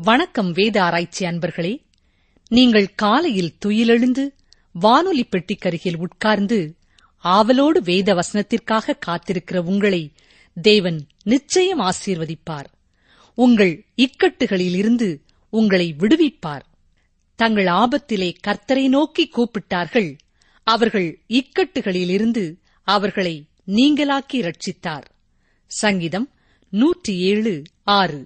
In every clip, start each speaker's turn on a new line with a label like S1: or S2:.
S1: வணக்கம் வேத ஆராய்ச்சி அன்பர்களே நீங்கள் காலையில் துயிலெழுந்து வானொலி பெட்டிக்கருகில் உட்கார்ந்து ஆவலோடு வேத வசனத்திற்காக காத்திருக்கிற உங்களை தேவன் நிச்சயம் ஆசீர்வதிப்பார் உங்கள் இக்கட்டுகளிலிருந்து உங்களை விடுவிப்பார் தங்கள் ஆபத்திலே கர்த்தரை நோக்கி கூப்பிட்டார்கள் அவர்கள் இக்கட்டுகளிலிருந்து அவர்களை நீங்களாக்கி ரட்சித்தார் சங்கீதம் நூற்றி ஏழு ஆறு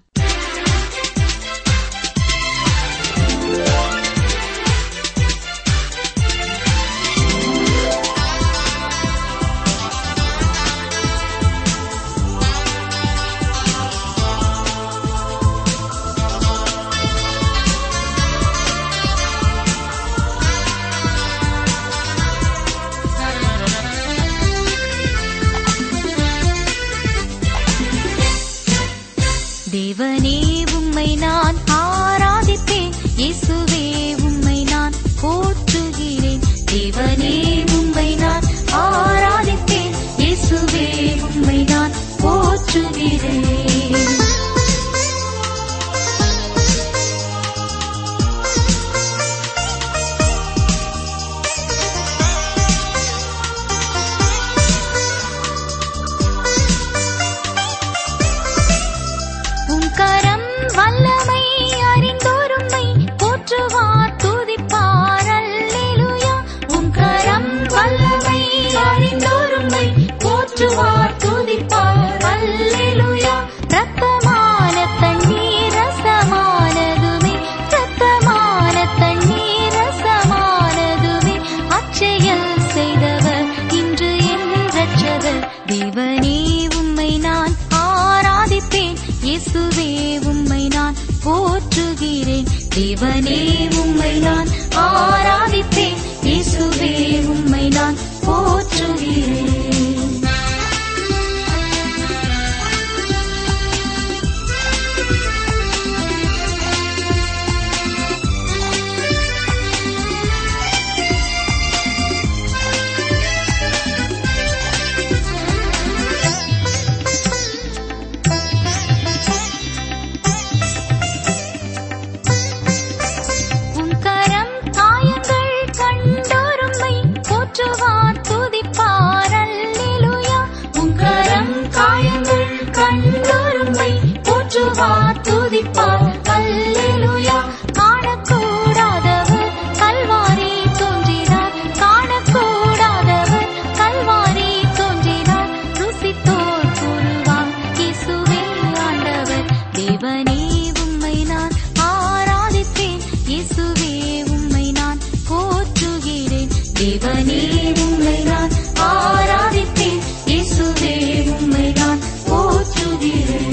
S2: தேவனே உம்மை நான் ஆராதிப்பேன் இயேசுவே உம்மை நான் போற்றுகிறேன் தேவனே உம்மை நான் ஆராதிப்பேன் இயேசுவே உம்மை நான் போற்றுகிறேன் உம் கரம் வல்லமை அறிந்தோரும்மை போற்றுவார் துதிப்பார் அல்லேலூயா உம் கரம் வல்லமை அறிந்தோரும்மை போற்றுவார் துதிப்பார் அல்லேலூயா ரத்தமான தண்ணீர் ரசமானதுமே ரத்தமான தண்ணீர் ரசமானதுமே அச்செயல் செய்தவர் இன்று என் ரட்சகர் தேவனே உம்மை நான் ஆராதிப்பேன் இயேசுவே உம்மை நான் போற்றுகிறேன் தேவனே உம்மை நான் ஆராதிப்பேன் இயேசுவே உம்மை நான் போற்றுகிறேன் உம் கரம் காயங்கள் கண்டோரும்மை போற்றுவார் துதிப்பார் அல்லேலூயா உம் கரம் காயங்கள் கண்டோரும்மை போற்றுவார் துதிப்பார் அல்லேலூயா காணக்கூடாதவர் கல்வாரி தோன்றினார் காணக்கூடாதவர் கல்வாரி தோன்றினார் ருசித்தோர் கூறுவார் இயேசுவே ஆண்டவர் தேவனே உம்மை நான் ஆராதிப்பேன் இயேசுவே உம்மை நான் போற்றுகிறேன் தேவனே உம்மை நான் ஆராதிப்பேன் இயேசுவே உம்மை நான் போற்றுகிறேன்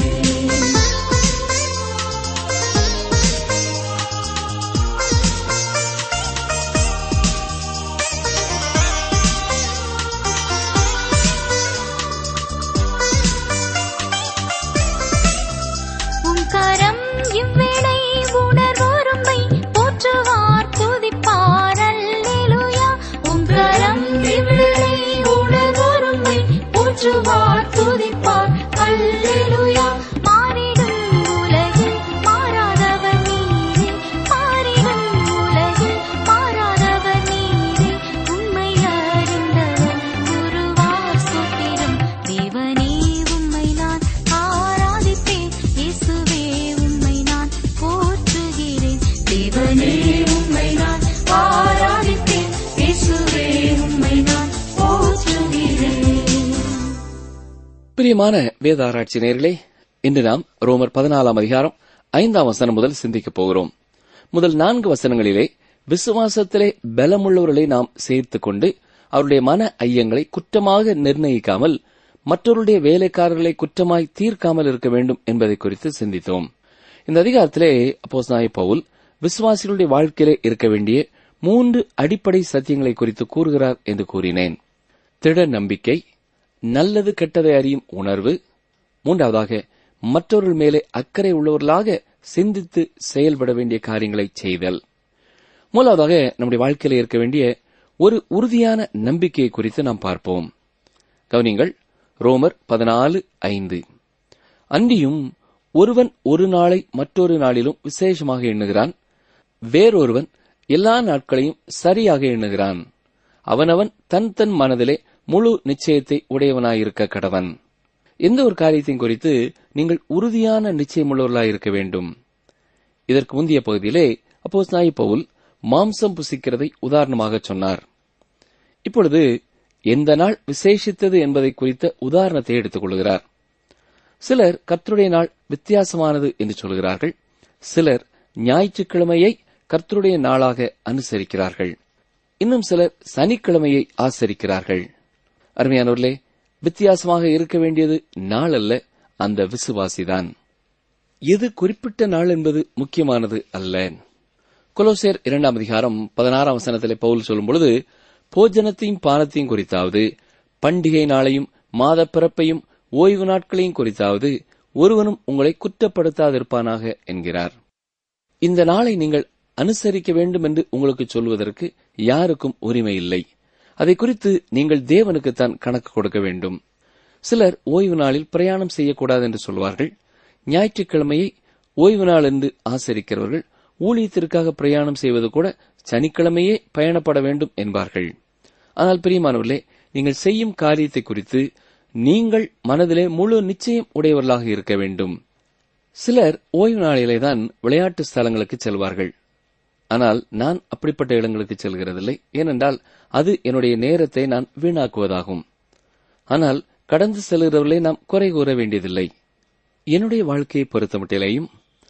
S2: உம் கரம் இவ்வேளை உணர்வோரும்மை போற்றுவார் துதிப்பார் அல்லேலூயா உம் கரம் இவ்வேளை உணர்வோரும்மை போற்றுவார் துதிப்பார் அல்லேலூயா மாறிடும் உலகில் மாறாதவர் நீரே மாறிடும் உலகில் மாறாதவர் நீரே உம்மை அறிந்தவர் குருவார் சுத்திரம் தேவனே உம்மை நான் ஆராதிப்பேன் இயேசுவே உம்மை நான் போற்றுகிறேன் தேவனே உம்மை நான் ஆராதிப்பேன் இயேசுவே உம்மை நான் போற்றுகிறேன்
S3: பிரியமான வேத ஆராய்ச்சி நேர்களே இன்று நாம் ரோமர் பதினாலாம் அதிகாரம் ஐந்தாம் வசனம் முதல் சிந்திக்கப் போகிறோம் முதல் நான்கு வசனங்களிலே விசுவாசத்திலே பலமுள்ளவர்களை நாம் சேர்த்துக் கொண்டு அவருடைய மன ஐயங்களை குற்றமாக நிர்ணயிக்காமல் மற்றவருடைய வேலைக்காரர்களை குற்றமாய் தீர்க்காமல் இருக்க வேண்டும் என்பதை குறித்து சிந்தித்தோம் இந்த அதிகாரத்திலே அப்போஸ்தலனாகிய பவுல் விசுவாசிகளுடைய வாழ்க்கையிலே இருக்க வேண்டிய மூன்று அடிப்படை சத்தியங்களை குறித்து கூறுகிறார் என்று கூறினேன் திட நம்பிக்கை நல்லது கெட்டதை அறியும் உணர்வு மூன்றாவதாக மற்றவர்கள் மேலே அக்கறை உள்ளவர்களாக சிந்தித்து செயல்பட வேண்டிய காரியங்களை செய்தல் மூலாவதாக நம்முடைய வாழ்க்கையில இருக்க வேண்டிய ஒரு உறுதியான நம்பிக்கையை குறித்து நாம் பார்ப்போம் கவனிங்கள் ரோமர் பதினாலு ஐந்து அன்றியும் ஒருவன் ஒரு நாளை மற்றொரு நாளிலும் விசேஷமாக எண்ணுகிறான் வேறொருவன் எல்லா நாட்களையும் சரியாக எண்ணுகிறான் அவனவன் தன் தன் மனதிலே முழு நிச்சயத்தை உடையவனாயிருக்க கடவன் எந்த ஒரு காரியத்தையும் குறித்து நீங்கள் உறுதியான நிச்சயமுள்ளவர்களாய் இருக்க வேண்டும் இதற்கு முந்தைய பகுதியிலே அப்போஸ் நாய் பவுல் மாம்சம் புசிக்கிறதை உதாரணமாக சொன்னார் இப்பொழுது எந்த நாள் விசேஷித்தது என்பதை குறித்த உதாரணத்தை எடுத்துக் கொள்கிறார் சிலர் கர்த்தருடைய நாள் வித்தியாசமானது என்று சொல்கிறார்கள் சிலர் ஞாயிற்றுக்கிழமையை கர்த்தருடைய நாளாக அனுசரிக்கிறார்கள் இன்னும் சிலர் சனிக்கிழமையை ஆசரிக்கிறார்கள் அருமையானவர்களே வித்தியாசமாக இருக்க வேண்டியது நாள் அல்ல அந்த விசுவாசிதான் எது குறிப்பிட்ட நாள் என்பது முக்கியமானது அல்ல கொலோசேர் இரண்டாம் அதிகாரம் பதினாறாம் வசனத்திலே பவுல் சொல்லும் பொழுது போஜனத்தையும் பானத்தையும் குறித்தாவது பண்டிகை நாளையும் மாத பிறப்பையும் ஓய்வு நாட்களையும் குறித்தாவது ஒருவனும் உங்களை குற்றப்படுத்தாதிருப்பானாக என்கிறார் இந்த நாளை நீங்கள் அனுசரிக்க வேண்டும் என்று உங்களுக்கு சொல்வதற்கு யாருக்கும் உரிமை இல்லை அதை குறித்து நீங்கள் தேவனுக்குத்தான் கணக்கு கொடுக்க வேண்டும் சிலர் ஓய்வு நாளில் பிரயாணம் செய்யக்கூடாது என்று சொல்வார்கள் ஞாயிற்றுக்கிழமையை ஓய்வு நாள் என்று ஆசரிக்கிறவர்கள் ஊழியத்திற்காக பிரயாணம் செய்வது கூட சனிக்கிழமையே பயணப்பட வேண்டும் என்பார்கள் ஆனால் பிரியமானவர்களே நீங்கள் செய்யும் காரியத்தை குறித்து நீங்கள் மனதிலே முழு நிச்சயம் உடையவர்களாக இருக்க வேண்டும் சிலர் ஓய்வு நாளிலே தான் விளையாட்டு ஸ்தலங்களுக்கு செல்வார்கள் ஆனால் நான் அப்படிப்பட்ட இடங்களுக்கு செல்கிறதில்லை ஏனென்றால் அது என்னுடைய நேரத்தை நான் வீணாக்குவதாகும் ஆனால் கடந்து செல்கிறவர்களை நாம் குறை கூற வேண்டியதில்லை என்னுடைய வாழ்க்கையை பொறுத்தமட்டிலேயும்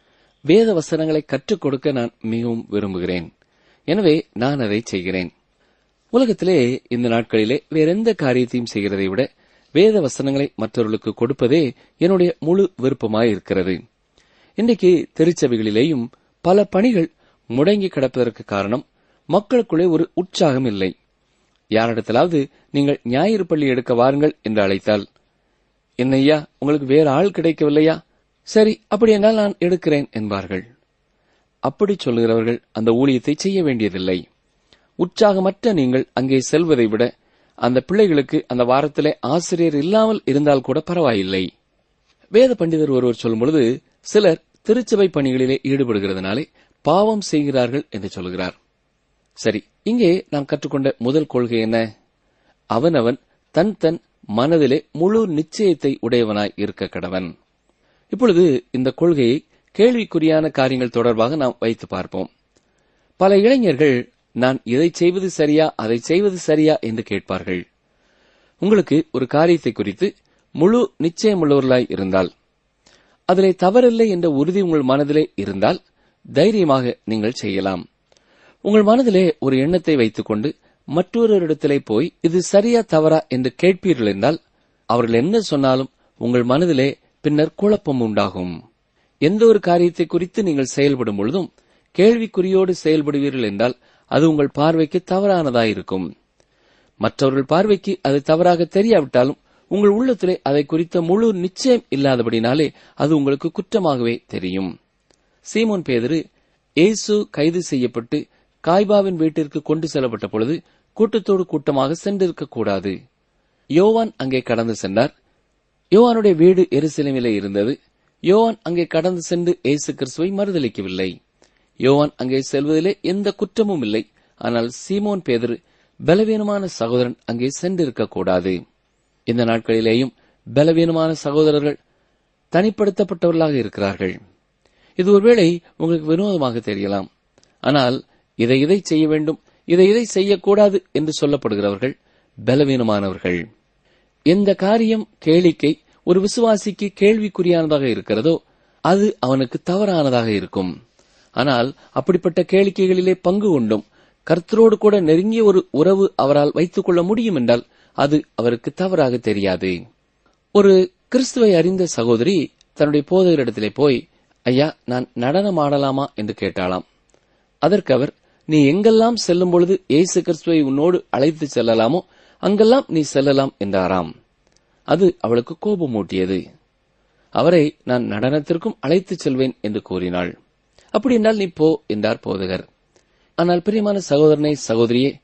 S3: வேத வசனங்களை கற்றுக் கொடுக்க நான் மிகவும் விரும்புகிறேன் எனவே நான் அதை செய்கிறேன் உலகத்திலே இந்த நாட்களிலே வேறெந்த காரியத்தையும் செய்கிறதை விட வேத வசனங்களை மற்றவர்களுக்கு கொடுப்பதே என்னுடைய முழு விருப்பமாய் இருக்கிறது இன்றைக்கு திருச்சபைகளிலேயும் பல பணிகள் முடங்கி கிடப்பதற்கு காரணம் மக்களுக்குள்ளே ஒரு உற்சாகம் இல்லை யாரிடத்திலாவது நீங்கள் ஞாயிறு பள்ளி எடுக்க வாருங்கள் என்று அழைத்தால் என்னையா உங்களுக்கு வேற ஆள் கிடைக்கவில்லையா சரி அப்படி என்றால் நான் எடுக்கிறேன் என்பார்கள் அப்படி சொல்லுகிறவர்கள் அந்த ஊழியத்தை செய்ய வேண்டியதில்லை உற்சாகமற்ற நீங்கள் அங்கே செல்வதை விட அந்த பிள்ளைகளுக்கு அந்த வாரத்திலே ஆசிரியர் இல்லாமல் இருந்தால் கூட பரவாயில்லை வேத பண்டிதர் ஒருவர் சொல்லும் பொழுது சிலர் திருச்சபை பணிகளிலே ஈடுபடுகிறதுனாலே பாவம் செய்கிறார்கள் என்று சொல்கிறார் சரி இங்கே நாம் கற்றுக்கொண்ட முதல் கொள்கை என்ன அவனவன் தன் தன் மனதிலே முழு நிச்சயத்தை உடையவனாய் இருக்க கடவன் இப்பொழுது இந்த கொள்கையை கேள்விக்குறியான காரியங்கள் தொடர்பாக நாம் வைத்து பார்ப்போம் பல இளைஞர்கள் நான் இதை செய்வது சரியா அதை செய்வது சரியா என்று கேட்பார்கள் உங்களுக்கு ஒரு காரியத்தை குறித்து முழு நிச்சயமுள்ளவர்களாய் இருந்தால் அதிலே தவறில்லை என்ற உறுதி உங்கள் மனதிலே இருந்தால் தைரியமாக நீங்கள் செய்யலாம் உங்கள் மனதிலே ஒரு எண்ணத்தை வைத்துக்கொண்டு மற்றொருவரிடத்திலே போய் இது சரியா தவறா என்று கேட்பீர்கள் என்றால் அவர்கள் என்ன சொன்னாலும் உங்கள் மனதிலே பின்னர் குழப்பம் உண்டாகும் எந்த ஒரு காரியத்தை குறித்து நீங்கள் செயல்படும் பொழுதும் கேள்விக்குறியோடு செயல்படுவீர்கள் என்றால் அது உங்கள் பார்வைக்கு தவறானதாயிருக்கும் மற்றவர்கள் பார்வைக்கு அது தவறாக தெரியாவிட்டாலும் உங்கள் உள்ளத்திலே அதை குறித்த முழு நிச்சயம் இல்லாதபடினாலே அது உங்களுக்கு குற்றமாகவே தெரியும் சீமோன் பேதரு இயேசு கைது செய்யப்பட்டு காய்பாவின் வீட்டிற்கு கொண்டு செல்லப்பட்ட பொழுது கூட்டத்தோடு கூட்டமாக சென்றிருக்க கூடாது யோவான் அங்கே கடந்து சென்றார் யோவானுடைய வீடு எருசலேமிலே இருந்தது யோவான் அங்கே கடந்து சென்று இயேசு கிறிஸ்துவை மறுதளிக்கவில்லை யோவான் அங்கே செல்வதிலே எந்த குற்றமும் இல்லை ஆனால் சீமோன் பேதரு பலவீனமான சகோதரன் அங்கே சென்றிருக்க கூடாது இந்த நாட்களிலேயும் பலவீனமான சகோதரர்கள் தனிப்படுத்தப்பட்டவர்களாக இருக்கிறார்கள் இது ஒருவேளை உங்களுக்கு வினோதமாக தெரியலாம் ஆனால் இதை இதை செய்ய வேண்டும் இதை இதை செய்யக்கூடாது என்று சொல்லப்படுகிறவர்கள் பலவீனமானவர்கள் எந்த காரியம் கேளிக்கை ஒரு விசுவாசிக்கு கேள்விக்குறியானதாக இருக்கிறதோ அது அவனுக்கு தவறானதாக இருக்கும் ஆனால் அப்படிப்பட்ட கேளிக்கைகளிலே பங்கு கொண்டும் கர்த்தரோடு கூட நெருங்கிய ஒரு உறவு அவரால் வைத்துக் கொள்ள முடியும் என்றால் அது அவருக்கு தவறாக தெரியாது ஒரு கிறிஸ்துவை அறிந்த சகோதரி தன்னுடைய போதகரிடத்திலே போய் ஐயா நான் நடனம் ஆடலாமா என்று கேட்டாளாம் அதற்கு அவர் நீ எங்கெல்லாம் செல்லும் பொழுது இயேசு கிறிஸ்துவை உன்னோடு அழைத்து செல்லலாமோ அங்கெல்லாம் நீ செல்லலாம் என்றாராம் அது அவளுக்கு கோபமூட்டியது அவரை நான் நடனத்திற்கும் அழைத்துச் செல்வேன் என்று கூறினாள் அப்படி என்றால் நீ போ என்றார் போதகர் ஆனால் பிரியமான சகோதரனை சகோதரியே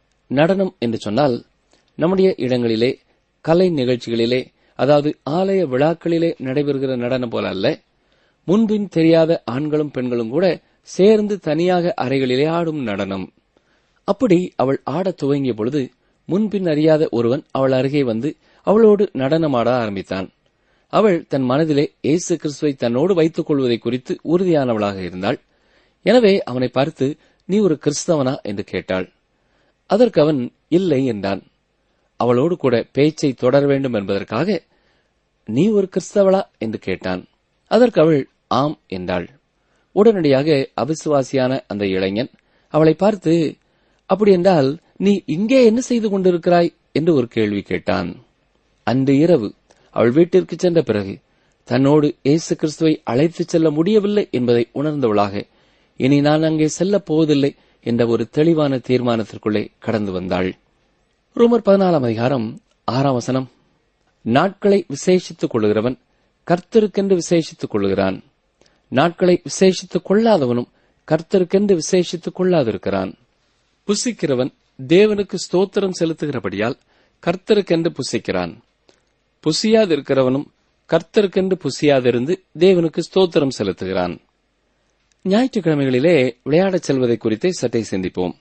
S3: நடனம் என்று சொன்னால் நம்முடைய இடங்களிலே கலை நிகழ்ச்சிகளிலே அதாவது ஆலய விழாக்களிலே நடைபெறுகிற நடனம் போல அல்ல முன்பின் தெரியாத ஆண்களும் பெண்களும் கூட சேர்ந்து தனியாக அறைகளிலே ஆடும் நடனம் அப்படி அவள் ஆடத் துவங்கிய பொழுது முன்பின் அறியாத ஒருவன் அவள் அருகே வந்து அவளோடு நடனமாட ஆரம்பித்தான் அவள் தன் மனதிலே இயேசு கிறிஸ்துவை தன்னோடு வைத்துக் கொள்வதை குறித்து உறுதியானவளாக இருந்தாள் எனவே அவனை பார்த்து நீ ஒரு கிறிஸ்தவனா என்று கேட்டாள் அதற்கு அவன் இல்லை என்றான் அவளோடு கூட பேச்சை தொடர வேண்டும் என்பதற்காக நீ ஒரு கிறிஸ்தவளா என்று கேட்டான் அதற்கு அவள் ஆம் என்றாள் உடனடியாக அவிசுவாசியான அந்த இளைஞன் அவளை பார்த்து அப்படி என்றால் நீ இங்கே என்ன செய்து கொண்டிருக்கிறாய் என்று ஒரு கேள்வி கேட்டான் அன்று இரவு அவள் வீட்டிற்கு சென்ற பிறகு தன்னோடு இயேசு கிறிஸ்துவை அழைத்துச் செல்ல முடியவில்லை என்பதை உணர்ந்தவளாக இனி நான் அங்கே செல்லப் போவதில்லை என்ற ஒரு தெளிவான தீர்மானத்திற்குள்ளே கடந்து வந்தாள் ரோமர் பதினாலாம் அதிகாரம் ஆறாம் வசனம் நாட்களை விசேஷித்துக் கொள்ளுகிறவன் கர்த்தருக்கென்று விசேஷித்துக் கொள்ளுகிறான் நாட்களை விசேஷித்துக் கொள்ளாதவனும் கர்த்தருக்கென்று விசேஷித்துக் கொள்ளாதிருக்கிறான் புசிக்கிறவன் தேவனுக்கு ஸ்தோத்திரம் செலுத்துகிறபடியால் கர்த்தருக்கென்று புசிக்கிறான் புசியாதிருக்கிறவனும் கர்த்தருக்கென்று புசியாதிருந்து தேவனுக்கு ஸ்தோத்திரம் செலுத்துகிறான் ஞாயிற்றுக்கிழமைகளிலே விளையாடச் செல்வதை குறித்தே சற்றே சிந்திப்போம்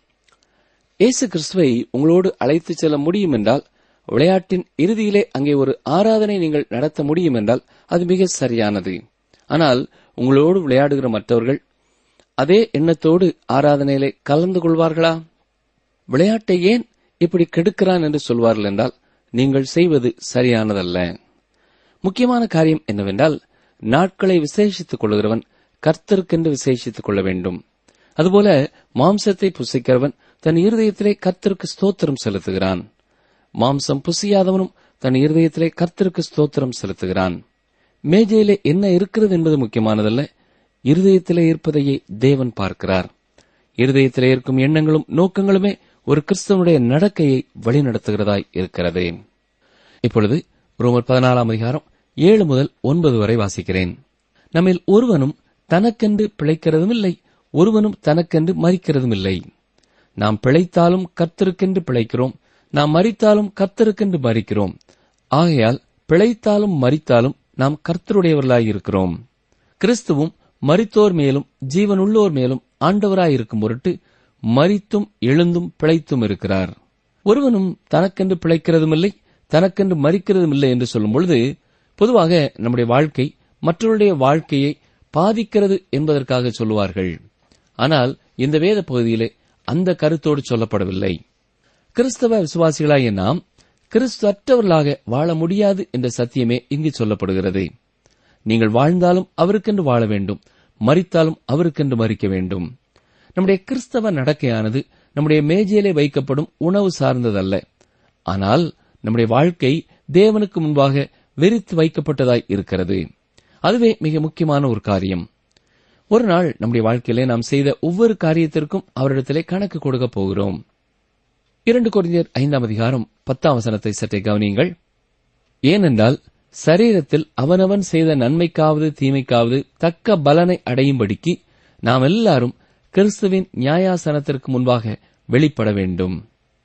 S3: இயேசு கிறிஸ்துவை உங்களோடு அழைத்துச் செல்ல முடியும் என்றால் விளையாட்டின் இறுதியிலே அங்கே ஒரு ஆராதனை நீங்கள் நடத்த முடியும் என்றால் அது மிக சரியானது ஆனால் உங்களோடு விளையாடுகிற மற்றவர்கள் அதே எண்ணத்தோடு ஆராதனையிலே கலந்து கொள்வார்களா விளையாட்டை ஏன் இப்படி கெடுக்கிறான் என்று சொல்வார்கள் என்றால் நீங்கள் செய்வது சரியானதல்ல முக்கியமான காரியம் என்னவென்றால் நாட்களை விசேஷித்துக் கொள்கிறவன் கர்த்தருக்கென்று விசேஷித்துக் கொள்ள வேண்டும் அதுபோல மாம்சத்தை புசிக்கிறவன் தன் இருதயத்திலே கர்த்தருக்கு ஸ்தோத்திரம் செலுத்துகிறான் மாம்சம் புசியாதவனும் தன் இருதயத்திலே கர்த்தருக்கு ஸ்தோத்திரம் செலுத்துகிறான் மேஜையிலே என்ன இருக்கிறது என்பது முக்கியமானதல்ல இருதயத்திலே இருப்பதையே தேவன் பார்க்கிறார் இருதயத்திலே இருக்கும் எண்ணங்களும் நோக்கங்களுமே ஒரு கிறிஸ்தவனுடைய நடக்கையை வழிநடத்துகிறதாய் இருக்கிறது இப்பொழுது ரோமர் பதினாலாம் அதிகாரம் ஏழு முதல் ஒன்பது வரை வாசிக்கிறேன் நம்மில் ஒருவனும் தனக்கென்று பிழைக்கிறதும் இல்லை ஒருவனும் தனக்கென்று மறிக்கிறதும் இல்லை நாம் பிழைத்தாலும் கர்த்தருக்கென்று பிழைக்கிறோம் நாம் மறித்தாலும் கர்த்தருக்கென்று மறிக்கிறோம் ஆகையால் பிழைத்தாலும் மறித்தாலும் நாம் கர்த்தருடையவர்களாயிருக்கிறோம் கிறிஸ்துவும் மரித்தோர் மேலும் ஜீவனுள்ளோர் மேலும் ஆண்டவராயிருக்கும் பொருட்டு மரித்தும் எழுந்தும் பிழைத்தும் இருக்கிறார் ஒருவனும் தனக்கென்று பிழைக்கிறதும் இல்லை தனக்கென்று மறிக்கிறதும் இல்லை என்று சொல்லும் பொழுது பொதுவாக நம்முடைய வாழ்க்கை மற்றவருடைய வாழ்க்கையை பாதிக்கிறது என்பதற்காக சொல்லுவார்கள் ஆனால் இந்த வேத பகுதியிலே அந்த கருத்தோடு சொல்லப்படவில்லை கிறிஸ்தவ விசுவாசிகளாகிய நாம் கிறிஸ்து அற்றவர்களாக வாழ முடியாது என்ற சத்தியமே இங்கு சொல்லப்படுகிறது நீங்கள் வாழ்ந்தாலும் அவருக்கென்று வாழ வேண்டும் மறித்தாலும் அவருக்கென்று மறிக்க வேண்டும் நம்முடைய கிறிஸ்தவ நடக்கையானது நம்முடைய மேஜையிலே வைக்கப்படும் உணவு சார்ந்ததல்ல ஆனால் நம்முடைய வாழ்க்கை தேவனுக்கு முன்பாக வெறித்து வைக்கப்பட்டதாய் இருக்கிறது அதுவே மிக முக்கியமான ஒரு காரியம் ஒரு நாள் நம்முடைய வாழ்க்கையிலே நாம் செய்த ஒவ்வொரு காரியத்திற்கும் அவரிடத்திலே கணக்கு கொடுக்க போகிறோம் இரண்டு கொரிந்தியர் ஐந்தாம் அதிகாரம் பத்தாம் வசனத்தை சற்றே கவனியுங்கள் ஏனென்றால் சரீரத்தில் அவனவன் செய்த நன்மைக்காவது தீமைக்காவது தக்க பலனை அடையும்படிக்கு நாம் எல்லாரும் கிறிஸ்துவின் நியாயாசனத்திற்கு முன்பாக வெளிப்பட வேண்டும்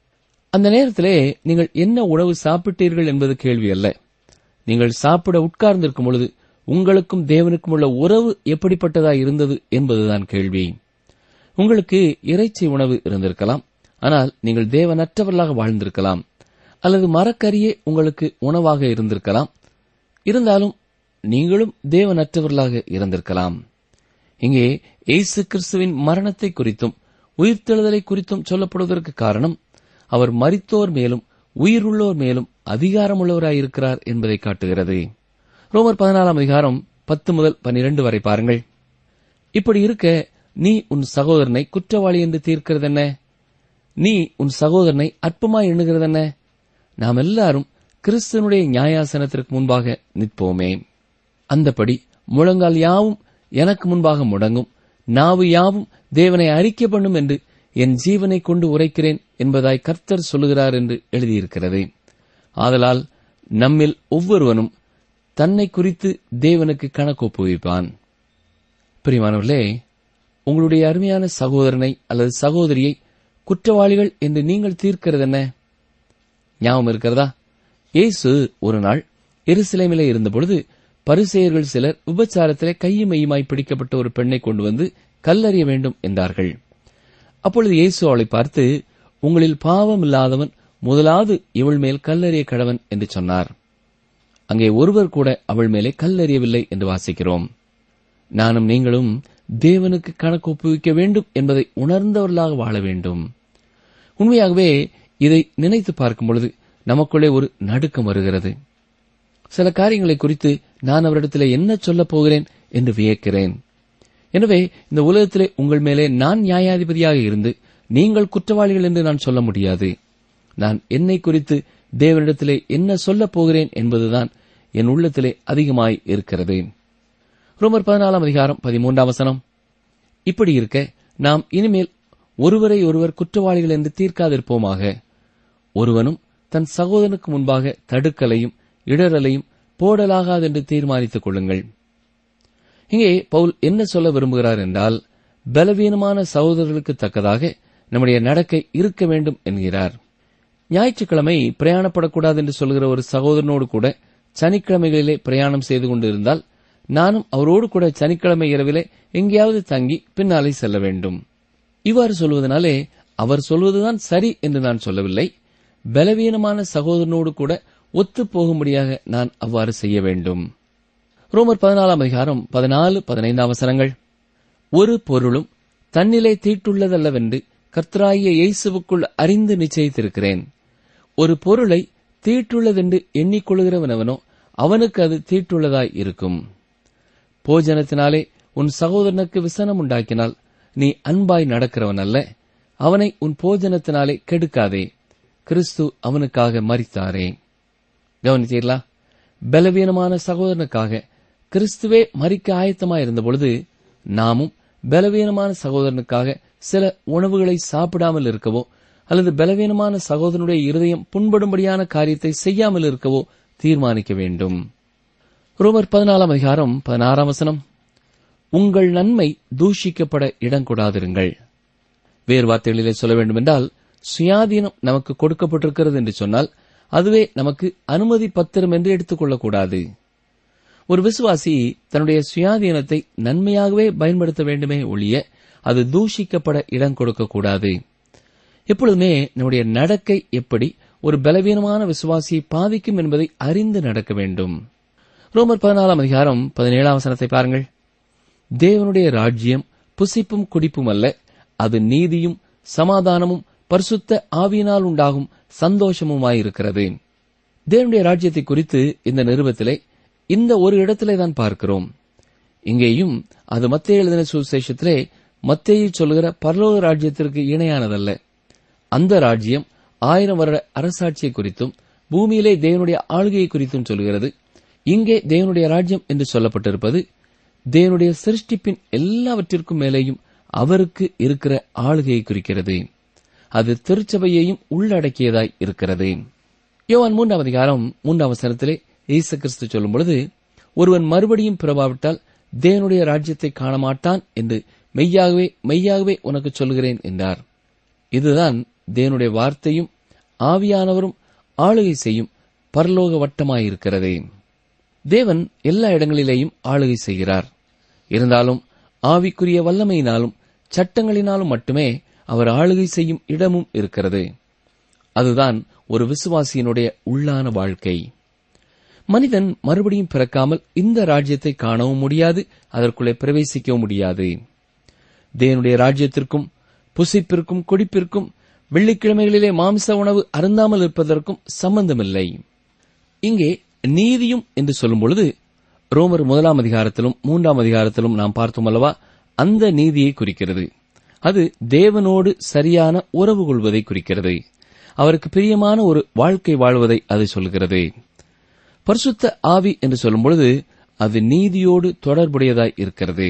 S3: அந்த நேரத்திலே நீங்கள் என்ன உணவு சாப்பிட்டீர்கள் என்பது கேள்வி அல்ல நீங்கள் சாப்பிட உட்கார்ந்திருக்கும் பொழுது உங்களுக்கும் தேவனுக்கும் உள்ள உறவு எப்படிப்பட்டதாய் இருந்தது என்பதுதான் கேள்வி உங்களுக்கு இறைச்சி உணவு இருந்திருக்கலாம் ஆனால் நீங்கள் தேவனற்றவர்களாக வாழ்ந்திருக்கலாம் அல்லது மரக்கரியே உங்களுக்கு உணவாக இருந்திருக்கலாம் இருந்தாலும் நீங்களும் தேவனற்றவர்களாக இருந்திருக்கலாம் இங்கே இயேசு கிறிஸ்துவின் மரணத்தை குறித்தும் உயிர்த்தெழுதலை குறித்தும் சொல்லப்படுவதற்கு காரணம் அவர் மரித்தோர் மேலும் உயிருள்ளோர் மேலும் அதிகாரமுள்ளவராயிருக்கிறார் என்பதை காட்டுகிறது ரோமர் பதினாலாம் அதிகாரம் பத்து முதல் பனிரெண்டு வரை பாருங்கள் இப்படி இருக்க நீ உன் சகோதரனை குற்றவாளி என்று தீர்க்கிறதென்ன நீ உன் சகோதரனை அற்பமாய் எண்ணுகிறதென்ன நாம் எல்லாரும் கிறிஸ்தனுடைய நியாயாசனத்திற்கு முன்பாக நிற்போமே அந்தபடி முழங்கால் யாவும் எனக்கு முன்பாக முடங்கும் நாவு யாவும் தேவனை அறிக்கை பண்ணும் என்று என் ஜீவனை கொண்டு உரைக்கிறேன் என்பதாய் கர்த்தர் சொல்லுகிறார் என்று எழுதியிருக்கிறது ஆதலால் நம்மில் ஒவ்வொருவனும் தன்னை குறித்து தேவனுக்கு கணக்கு ஒப்புவிப்பான் பிரிமானவர்களே உங்களுடைய அருமையான சகோதரனை அல்லது சகோதரியை குற்றவாளிகள் என்று நீங்கள் தீர்க்கிறது என்ன ஞாபகம் இருக்கிறதா இயேசு ஒரு நாள் எருசலேமிலே இருந்தபொழுது பரிசெயர்கள் சிலர் விபச்சாரத்திலே கையும் மையுமாய் பிடிக்கப்பட்ட ஒரு பெண்ணை கொண்டு வந்து கல்லறிய வேண்டும் என்றார்கள் அப்பொழுது இயேசு அவளை பார்த்து உங்களில் பாவம் இல்லாதவன் முதலாவது இவள் மேல் கல்லறிய கடவன் என்று சொன்னார் அங்கே ஒருவர் கூட அவள் மேலே கல்லறியவில்லை என்று வாசிக்கிறோம் நானும் நீங்களும் தேவனுக்கு கணக்கு ஒப்புவிக்க வேண்டும் என்பதை உணர்ந்தவர்களாக வாழ வேண்டும் உண்மையாகவே இதை நினைத்து பார்க்கும் பொழுது நமக்குள்ளே ஒரு நடுக்கம் வருகிறது சில காரியங்களை குறித்து நான் அவரிடத்தில் என்ன சொல்லப் போகிறேன் என்று வியக்கிறேன் எனவே இந்த உலகத்திலே உங்கள் மேலே நான் நியாயாதிபதியாக இருந்து நீங்கள் குற்றவாளிகள் என்று நான் சொல்ல முடியாது நான் என்னை குறித்து தேவனிடத்திலே என்ன சொல்லப் போகிறேன் என்பதுதான் என் உள்ளத்திலே அதிகமாய் இருக்கிறது ரோமர் பதினாலாம் அதிகாரம் பதிமூன்றாம் வசனம் இப்படி இருக்க நாம் இனிமேல் ஒருவரை ஒருவர் குற்றவாளிகள் என்று தீர்க்காதிருப்போமாக ஒருவனும் தன் சகோதரனுக்கு முன்பாக தடுக்கலையும் இடரலையும் போடலாகாதென்று தீர்மானித்துக் கொள்ளுங்கள் இங்கே பவுல் என்ன சொல்ல விரும்புகிறார் என்றால் பலவீனமான சகோதரர்களுக்கு தக்கதாக நம்முடைய நடக்கை இருக்க வேண்டும் என்கிறார் ஞாயிற்றுக்கிழமை பிரயாணப்படக்கூடாது என்று சொல்கிற ஒரு சகோதரனோடு கூட சனிக்கிழமைகளிலே பிரயாணம் செய்து கொண்டிருந்தால் நானும் அவரோடு கூட சனிக்கிழமை இரவிலே எங்கேயாவது தங்கி பின்னாலே செல்ல வேண்டும் இவ்வாறு சொல்வதனாலே அவர் சொல்வதுதான் சரி என்று நான் சொல்லவில்லை பலவீனமான சகோதரனோடு கூட ஒத்துப் போகும்படியாக நான் அவ்வாறு செய்ய வேண்டும் ரோமர் பதினாலாம் அதிகாரம் பதினாலு பதினைந்தாம் அவசரங்கள் ஒரு பொருளும் தன்னிலை தீட்டுள்ளதல்லவென்று கர்த்தராகிய இயேசுவுக்குள் அறிந்து நிச்சயித்திருக்கிறேன் ஒரு பொருளை தீட்டுள்ளதென்று எண்ணிக்கொள்கிறவனவனோ அவனுக்கு அது தீட்டுள்ளதாய் இருக்கும் போஜனத்தினாலே உன் சகோதரனுக்கு விசனம் உண்டாக்கினால் நீ அன்பாய் நடக்கிறவன் அல்ல அவனை உன் போஜனத்தினாலே கெடுக்காதே கிறிஸ்து அவனுக்காக மரித்தாரே கவனித்தீர்களா பலவீனமான சகோதரனுக்காக கிறிஸ்துவே மறிக்க ஆயத்தமாயிருந்த பொழுது நாமும் பலவீனமான சகோதரனுக்காக சில உணவுகளை சாப்பிடாமல் இருக்கவோ அல்லது பலவீனமான சகோதரனுடைய இருதயம் புண்படும்படியான காரியத்தை செய்யாமல் இருக்கவோ தீர்மானிக்க வேண்டும் ரோமர் பதினாலாம் அதிகாரம் பதினாறாம் வசனம் உங்கள் நன்மை தூஷிக்கப்பட இடம் கொடாதிருங்கள் வேறு வார்த்தைகளிலே சொல்ல வேண்டுமென்றால் சுயாதீனம் நமக்கு கொடுக்கப்பட்டிருக்கிறது என்று சொன்னால் அதுவே நமக்கு அனுமதி பத்திரம் என்று எடுத்துக்கொள்ளக்கூடாது ஒரு விசுவாசி தன்னுடைய சுயாதீனத்தை நன்மையாகவே பயன்படுத்த வேண்டுமே ஒழிய அது தூஷிக்கப்பட இடம் கொடுக்கக்கூடாது எப்பொழுதுமே நம்முடைய நடக்கை எப்படி ஒரு பலவீனமான விசுவாசியை பாதிக்கும் என்பதை அறிந்து நடக்க வேண்டும் ரோமர் பதினாலாம் அதிகாரம் பதினேழாம் வசனத்தை பாருங்கள் தேவனுடைய ராஜ்யம் புசிப்பும் குடிப்பும் அல்ல அது நீதியும் சமாதானமும் பரிசுத்த ஆவியினால் உண்டாகும் சந்தோஷமுமாயிருக்கிறது தேவனுடைய ராஜ்யத்தை குறித்து இந்த நிருபத்திலே இந்த ஒரு இடத்திலே தான் பார்க்கிறோம் இங்கேயும் அது மத்திய எழுதின சுசேஷத்திலே மத்தியில் சொல்லுகிற பரலோக ராஜ்யத்திற்கு இணையானதல்ல அந்த ராஜ்யம் ஆயிரம் வருட அரசாட்சியை குறித்தும் பூமியிலே தேவனுடைய ஆளுகையை குறித்தும் சொல்கிறது இங்கே தேவனுடைய ராஜ்யம் என்று சொல்லப்பட்டிருப்பது தேவனுடைய சிருஷ்டிப்பின் எல்லாவற்றிற்கும் மேலேயும் அவருக்கு இருக்கிற ஆளுகையை குறிக்கிறது அது திருச்சபையையும் உள்ளடக்கியதாய் இருக்கிறது யோவான் மூன்றாம் அதிகாரம் மூன்றாம் வசனத்திலே இயேசு கிறிஸ்து சொல்லும் பொழுது ஒருவன் மறுபடியும் பிறவாவிட்டால் தேவனுடைய ராஜ்யத்தை காண மாட்டான் என்று மெய்யாகவே மெய்யாகவே உனக்கு சொல்கிறேன் என்றார் இதுதான் தேவனுடைய வார்த்தையும் ஆவியானவரும் ஆளுகை செய்யும் பரலோக வட்டமாயிருக்கிறது தேவன் எல்லா இடங்களிலேயும் ஆளுகை செய்கிறார் இருந்தாலும் ஆவிக்குரிய வல்லமையினாலும் சட்டங்களினாலும் மட்டுமே அவர் ஆளுகை செய்யும் இடமும் இருக்கிறது அதுதான் ஒரு விசுவாசியினுடைய உள்ளான வாழ்க்கை மனிதன் மறுபடியும் பிறக்காமல் இந்த ராஜ்யத்தை காணவும் முடியாது அதற்குள்ளே பிரவேசிக்கவும் முடியாது தேவனுடைய ராஜ்யத்திற்கும் புசிப்பிற்கும் குடிப்பிற்கும் வெள்ளிக்கிழமைகளிலே மாமிச உணவு அருந்தாமல் இருப்பதற்கும் சம்பந்தமில்லை இங்கே நீதியும் என்று சொல்லும் பொழுது ரோமர் முதலாம் அதிகாரத்திலும் மூன்றாம் அதிகாரத்திலும் நாம் பார்த்தோம் அல்லவா அந்த நீதியை குறிக்கிறது அது தேவனோடு சரியான உறவு கொள்வதை குறிக்கிறது அவருக்கு பிரியமான ஒரு வாழ்க்கை வாழ்வதை அது சொல்கிறது பரிசுத்த ஆவி என்று சொல்லும் பொழுது அது நீதியோடு தொடர்புடையதாய் இருக்கிறது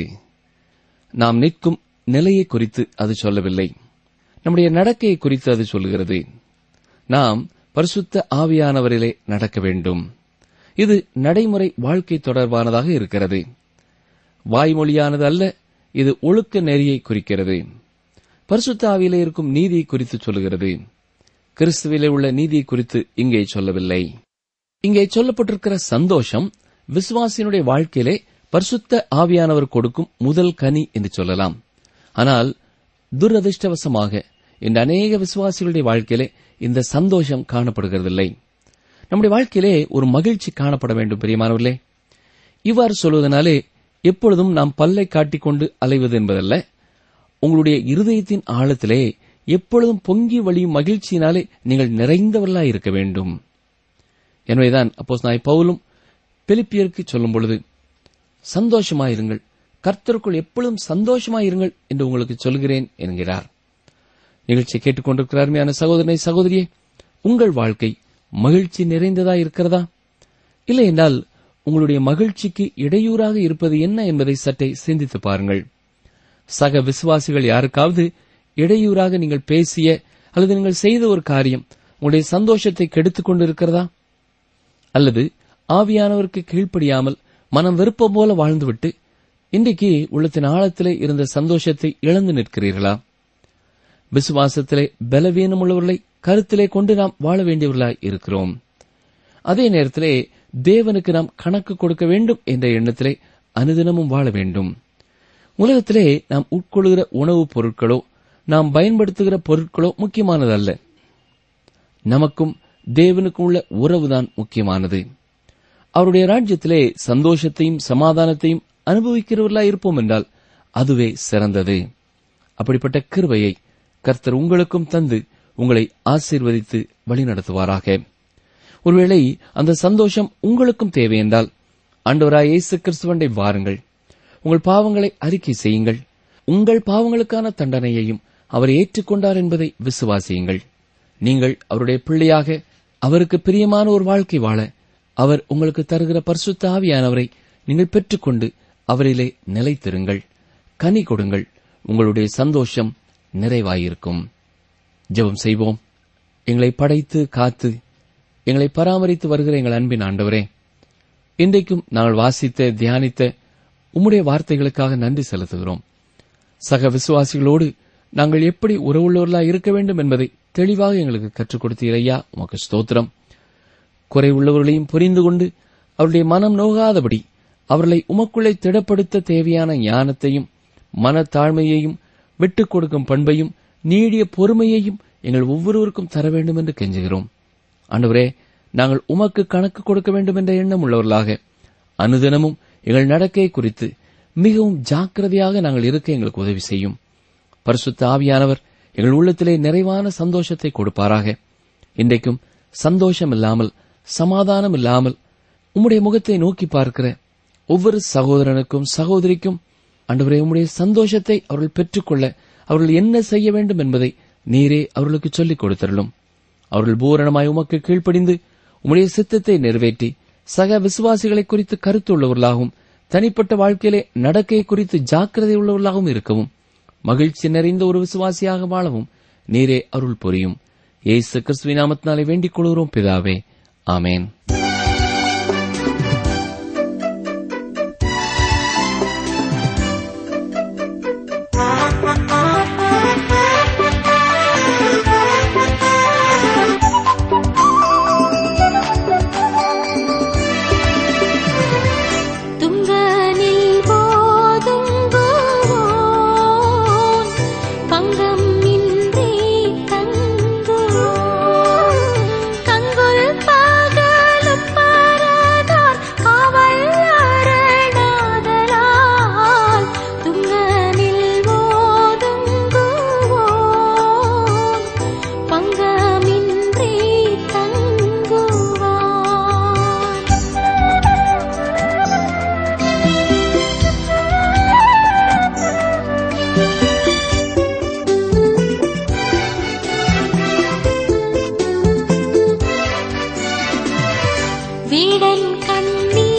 S3: நாம் நிற்கும் நிலையை குறித்து அது சொல்லவில்லை நம்முடைய நடக்கையை குறித்து அது சொல்கிறது நாம் பரிசுத்த ஆவியானவரிலே நடக்க வேண்டும் இது நடைமுறை வாழ்க்கை தொடர்பானதாக இருக்கிறது வாய்மொழியானது அல்ல இது ஒழுக்க நெறியை குறிக்கிறது பரிசுத்த ஆவியிலே இருக்கும் நீதியை குறித்து சொல்கிறது கிறிஸ்துவிலே உள்ள நீதியை குறித்து இங்கே சொல்லவில்லை இங்கே சொல்லப்பட்டிருக்கிற சந்தோஷம் விசுவாசியினுடைய வாழ்க்கையிலே பரிசுத்த ஆவியானவர் கொடுக்கும் முதல் கனி என்று சொல்லலாம் ஆனால் துரதிருஷ்டவசமாக இந்த அநேக விசுவாசிகளுடைய வாழ்க்கையிலே இந்த சந்தோஷம் காணப்படுகிறதில்லை நம்முடைய வாழ்க்கையிலே ஒரு மகிழ்ச்சி காணப்பட வேண்டும் பிரியமானவர்களே இவ்வாறு சொல்வதனாலே எப்பொழுதும் நாம் பல்லை காட்டிக்கொண்டு அலைவது என்பதல்ல உங்களுடைய இருதயத்தின் ஆழத்திலே எப்பொழுதும் பொங்கி வழியும் மகிழ்ச்சியினாலே நீங்கள் நிறைந்தவர்களாய் இருக்க வேண்டும் எனவேதான் அப்போஸ் நாய் பவுலும் பிலிப்பியருக்கு சொல்லும் பொழுது சந்தோஷமாயிருங்கள் கர்த்தருக்குள் எப்பொழுதும் சந்தோஷமாயிருங்கள் என்று உங்களுக்கு சொல்கிறேன் என்கிறார் நிகழ்ச்சியை கேட்டுக்கொண்டிருக்கிற அருமையான சகோதரனை சகோதரியே உங்கள் வாழ்க்கை மகிழ்ச்சி நிறைந்ததா இருக்கிறதா இல்லை என்றால் உங்களுடைய மகிழ்ச்சிக்கு இடையூறாக இருப்பது என்ன என்பதை சற்றே சிந்தித்து பாருங்கள் சக விசுவாசிகள் யாருக்காவது இடையூறாக நீங்கள் பேசிய அல்லது நீங்கள் செய்த ஒரு காரியம் உங்களுடைய சந்தோஷத்தை கெடுத்துக் கொண்டிருக்கிறதா அல்லது ஆவியானவருக்கு கீழ்ப்படியாமல் மனம் விருப்பம் போல வாழ்ந்துவிட்டு இன்றைக்கு உள்ளத்தின் ஆழத்திலே இருந்த சந்தோஷத்தை இழந்து நிற்கிறீர்களா விசுவாசத்திலே பலவீனம் உள்ளவர்களை கருத்திலே கொண்டு நாம் வாழ வேண்டியவர்களாய் இருக்கிறோம் அதே நேரத்திலே தேவனுக்கு நாம் கணக்கு கொடுக்க வேண்டும் என்ற எண்ணத்திலே அனுதினமும் வாழ வேண்டும் உலகத்திலே நாம் உட்கொள்கிற உணவுப் பொருட்களோ நாம் பயன்படுத்துகிற பொருட்களோ முக்கியமானதல்ல நமக்கும் தேவனுக்கும் உள்ள உறவுதான் முக்கியமானது அவருடைய ராஜ்யத்திலே சந்தோஷத்தையும் சமாதானத்தையும் அனுபவிக்கிறவர்களாய் இருப்போம் என்றால் அதுவே சிறந்தது அப்படிப்பட்ட கிருபையை கர்த்தர் உங்களுக்கும் தந்து உங்களை ஆசீர்வதித்து வழிநடத்துவாராக ஒருவேளை அந்த சந்தோஷம் உங்களுக்கும் தேவை என்றால் ஆண்டவராய் இயேசு கிறிஸ்துவண்டை வாருங்கள் உங்கள் பாவங்களை அறிக்கை செய்யுங்கள் உங்கள் பாவங்களுக்கான தண்டனையையும் அவர் ஏற்றுக்கொண்டார் என்பதை விசுவாசியுங்கள் நீங்கள் அவருடைய பிள்ளையாக அவருக்கு பிரியமான ஒரு வாழ்க்கை வாழ அவர் உங்களுக்கு தருகிற பரிசுத்த ஆவியானவரை நீங்கள் பெற்றுக்கொண்டு அவரிலே நிலைத்திருங்கள் கனி கொடுங்கள் உங்களுடைய சந்தோஷம் நிறைவாயிருக்கும் ஜெபம் செய்வோம் எங்களை படைத்து காத்து எங்களை பராமரித்து வருகிற எங்கள் அன்பின் ஆண்டவரே இன்றைக்கும் நாங்கள் வாசித்த தியானித்த உம்முடைய வார்த்தைகளுக்காக நன்றி செலுத்துகிறோம் சக விசுவாசிகளோடு நாங்கள் எப்படி உறவுள்ளவர்களாக இருக்க வேண்டும் என்பதை தெளிவாக எங்களுக்கு கற்றுக் கொடுத்தீரையா உமக்கு ஸ்தோத்திரம் குறை உள்ளவர்களையும் புரிந்து கொண்டு அவருடைய மனம் நோகாதபடி அவர்களை உமக்குள்ளே திடப்படுத்த தேவையான ஞானத்தையும் மனத்தாழ்மையையும் விட்டுக் கொடுக்கும் பண்பையும் நீடிய பொறுமையையும் எங்கள் ஒவ்வொருவருக்கும் தர வேண்டும் என்று கெஞ்சுகிறோம் ஆண்டவரே நாங்கள் உமக்கு கணக்கு கொடுக்க வேண்டும் என்ற எண்ணம் உள்ளவர்களாக அனுதினமும் எங்கள் நடக்கையை குறித்து மிகவும் ஜாக்கிரதையாக நாங்கள் இருக்க எங்களுக்கு உதவி செய்யும் பரிசுத்த ஆவியானவர் எங்கள் உள்ளத்திலே நிறைவான சந்தோஷத்தை கொடுப்பாராக இன்றைக்கும் சந்தோஷம் இல்லாமல் சமாதானம் இல்லாமல் உம்முடைய முகத்தை நோக்கி பார்க்கிற ஒவ்வொரு சகோதரனுக்கும் சகோதரிக்கும் அன்றுவரே உம்முடைய சந்தோஷத்தை அவர்கள் பெற்றுக்கொள்ள அவர்கள் என்ன செய்ய வேண்டும் என்பதை நீரே அவர்களுக்கு சொல்லிக் கொடுத்தருளும் அவர்கள் பூரணமாய் உமக்கு கீழ்ப்படிந்து உம்முடைய சித்தத்தை நிறைவேற்றி சக விசுவாசிகளை குறித்து கருத்துள்ளவர்களாகவும் தனிப்பட்ட வாழ்க்கையிலே நடக்கை குறித்து ஜாக்கிரதை உள்ளவர்களாகவும் இருக்கவும் மகிழ்ச்சி நிறைந்த ஒரு விசுவாசியாக வாழவும் நீரே அருள் புரியும் ஏசு கிறிஸ்துவின் நாமத்தினாலே வேண்டிக் கொள்கிறோம் பிதாவே ஆமேன்
S2: துங்கனில் போதுங்குவோன் பங்கம் இன்றி தங்குவோன் கங்குல் பகலும் பரதார் காவல் அரணாதலால் துங்கனில் போதுங்குவோன் பங்கமின்றி தங்குவான் வீடன் கண்ணி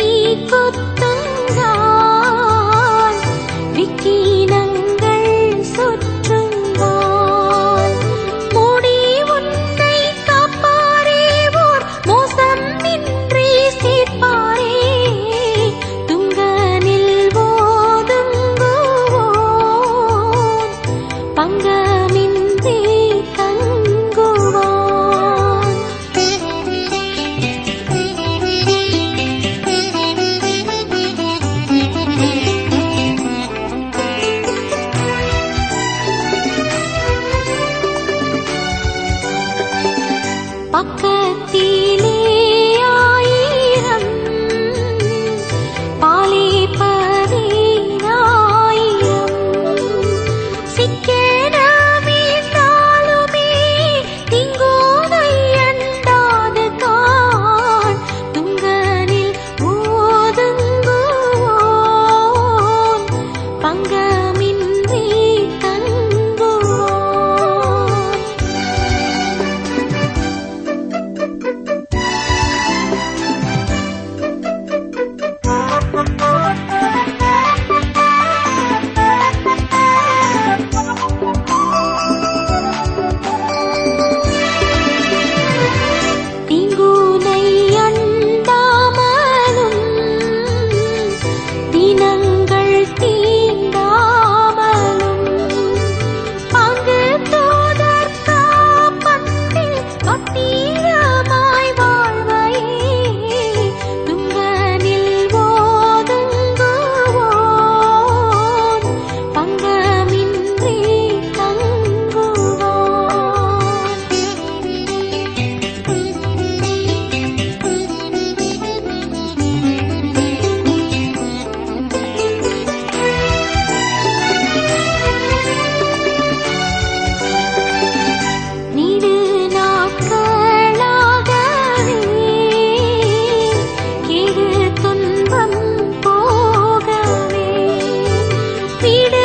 S2: குத்துங்கால் விக்கினங்கள் சுற்றுங்கால் மூடி உன்னை காப்பாரே ஓர் மோசமின்றி சீர்ப்பாரே துங்கனில் ஓதுங்குவோன் பங்கமின்றி தங்குவான் பாசத்திலே ஆயிரம் பாலே பதினாயிரம் சிக்கனமே தாளுமே திங்கோதை அண்டாது காண் துங்கனில் ஓதுங்குவோன் பங்கமின்றி தங்குவோன் தீங்குனை அண்டாமலும் தினங்கள் தீண்டாமலும் பங்கு தோதர் காப்பத்தில் பத்திரமாய் வாழ்வையே துங்கனில் ஓதுங்குவோன் பங்கமின்றி தங்குவோன் நீடு நாட்களாகவே கேடு துன்பம் போகவே வீடு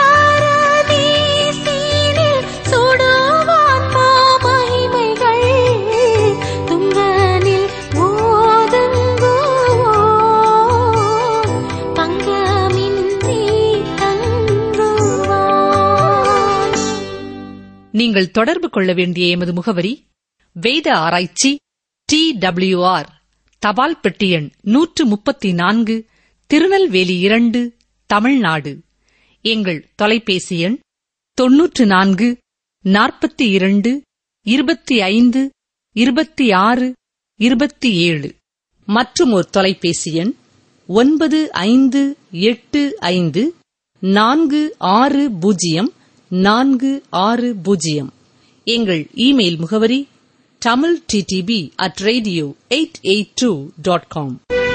S2: பாரதீசினில் சுடுவான் மாமகிமைகள் துங்கனில் ஓதுங்குவோன் பங்கமின்றி தங்குவான்
S1: நீங்கள் தொடர்பு கொள்ள வேண்டிய எமது முகவரி வேத ஆராய்ச்சி டி ஆர் தபால் பெட்டி எண் நூற்று முப்பத்தி நான்கு திருநெல்வேலி இரண்டு தமிழ்நாடு எங்கள் தொலைபேசி எண் தொன்னூற்று நான்கு நாற்பத்தி இரண்டு இருபத்தி ஐந்து இருபத்தி ஆறு இருபத்தி ஏழு மற்றும் ஒரு தொலைபேசி எண் ஒன்பது ஐந்து எட்டு ஐந்து நான்கு ஆறு பூஜ்ஜியம் நான்கு ஆறு பூஜ்ஜியம் எங்கள் இமெயில் முகவரி Tamil DTP at radio eight eight two dot com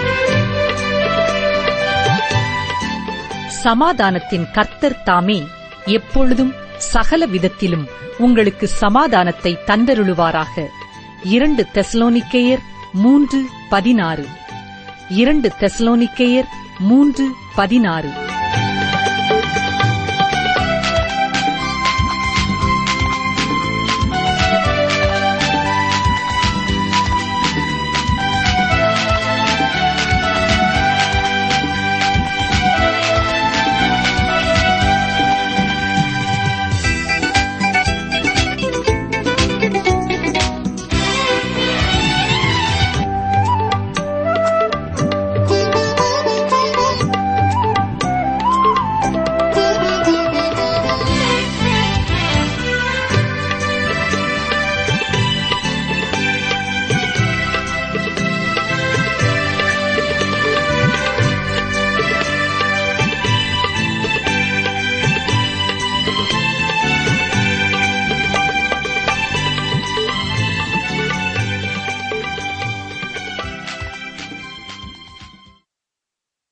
S1: சமாதானத்தின் கர்த்தர் தாமே எப்பொழுதும் சகல விதத்திலும் உங்களுக்கு சமாதானத்தை தந்தருளுவாராக இரண்டு தெசலோனிக்கேயர் மூன்று பதினாறு இரண்டு தெசலோனிக்கேயர் மூன்று பதினாறு